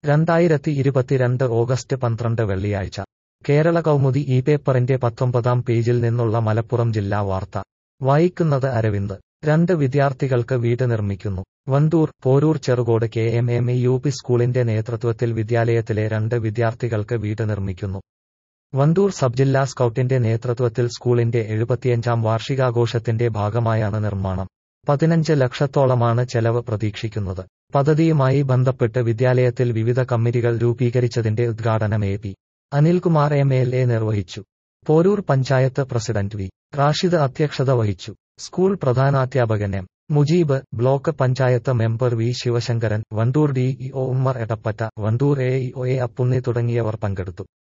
രണ്ടായിരത്തി ഇരുപത്തിരണ്ട് ഓഗസ്റ്റ് പന്ത്രണ്ട് വെള്ളിയാഴ്ച കേരള കൗമുദി ഈ പേപ്പറിന്റെ പത്തൊമ്പതാം പേജിൽ നിന്നുള്ള മലപ്പുറം ജില്ലാ വാർത്ത വായിക്കുന്നത് അരവിന്ദ് രണ്ട് വിദ്യാർത്ഥികൾക്ക് വീട് നിർമ്മിക്കുന്നു Vandoor Poroor Cherukode K M M U P സ്കൂളിന്റെ നേതൃത്വത്തിൽ വിദ്യാലയത്തിലെ രണ്ട് വിദ്യാർത്ഥികൾക്ക് വീട് നിർമ്മിക്കുന്നു വണ്ടൂർ സബ് ജില്ലാ സ്കൌട്ടിന്റെ നേതൃത്വത്തിൽ സ്കൂളിന്റെ എഴുപത്തിയഞ്ചാം വാർഷികാഘോഷത്തിന്റെ ഭാഗമായാണ് നിർമ്മാണം പതിനഞ്ച് ലക്ഷത്തോളമാണ് ചെലവ് പ്രതീക്ഷിക്കുന്നത് പദ്ധതിയുമായി ബന്ധപ്പെട്ട് വിദ്യാലയത്തിൽ വിവിധ കമ്മിറ്റികൾ രൂപീകരിച്ചതിന്റെ ഉദ്ഘാടനം A P Anilkumar M L A നിർവഹിച്ചു പോരൂർ പഞ്ചായത്ത് പ്രസിഡന്റ് വി റാഷിദ് അധ്യക്ഷത വഹിച്ചു സ്കൂൾ പ്രധാനാധ്യാപകൻ M Mujeeb block panchayat member V Sivasankaran Vandoor D E O Ummer Edappatta Vandoor A E O A Appunni തുടങ്ങിയവർ പങ്കെടുത്തു